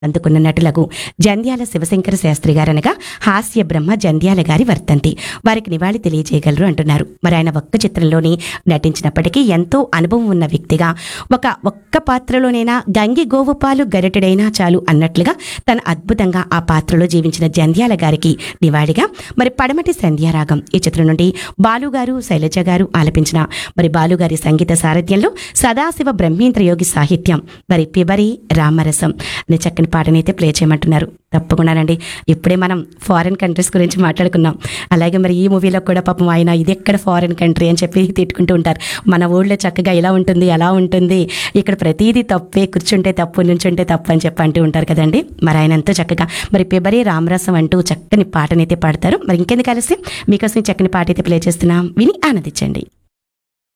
అందుకున్న నటులకు జంధ్యాల శివశంకర శాస్త్రి గారనగా హాస్య బ్రహ్మ జంధ్యాల గారి వర్తంతి వారికి నివాళి తెలియజేయగలరు అంటున్నారు మరి ఆయన ఒక్క చిత్రంలోని నటించినప్పటికీ ఎంతో అనుభవం ఉన్న వ్యక్తిగా ఒక ఒక్క పాత్రలోనైనా గంగి గోవుపాలు గరిటెడైనా చాలు అన్నట్లుగా తన అద్భుతంగా ఆ పాత్రలో జీవించిన జంధ్యాల గారికి నివాళిగా మరి పడమటి సంధ్యారాగం ఈ చిత్రం నుండి బాలు గారు శైలజ గారు ఆలపించిన మరి బాలుగారి సంగీత సారథ్యంలో సదాశివ బ్రహ్మేంద్ర యోగి సాహిత్యం మరి పిబరి రామరసం అనే చక్కని పాటనైతే ప్లే చేయమంటున్నారు తప్పకుండానండి ఇప్పుడే మనం ఫారిన్ కంట్రీస్ గురించి మాట్లాడుకున్నాం అలాగే మరి ఈ మూవీలో కూడా పాపం ఆయన ఇది ఎక్కడ ఫారిన్ కంట్రీ అని చెప్పి తిట్టుకుంటూ ఉంటారు మన ఊళ్ళో చక్కగా ఇలా ఉంటుంది ఎలా ఉంటుంది ఇక్కడ ప్రతిదీ తప్పే కూర్చుంటే తప్పు నుంచుంటే తప్పు అని చెప్పి అంటూ ఉంటారు కదండి మరి ఆయన ఎంతో చక్కగా మరి పిబరి రామరసం అంటూ చక్కని పాటనైతే పాడతారు మరి ఇంకెందుకు కలిసి మీకోసం ఈ చక్కని పాట అయితే ప్లే చేస్తున్నాం విని ఆనందించండి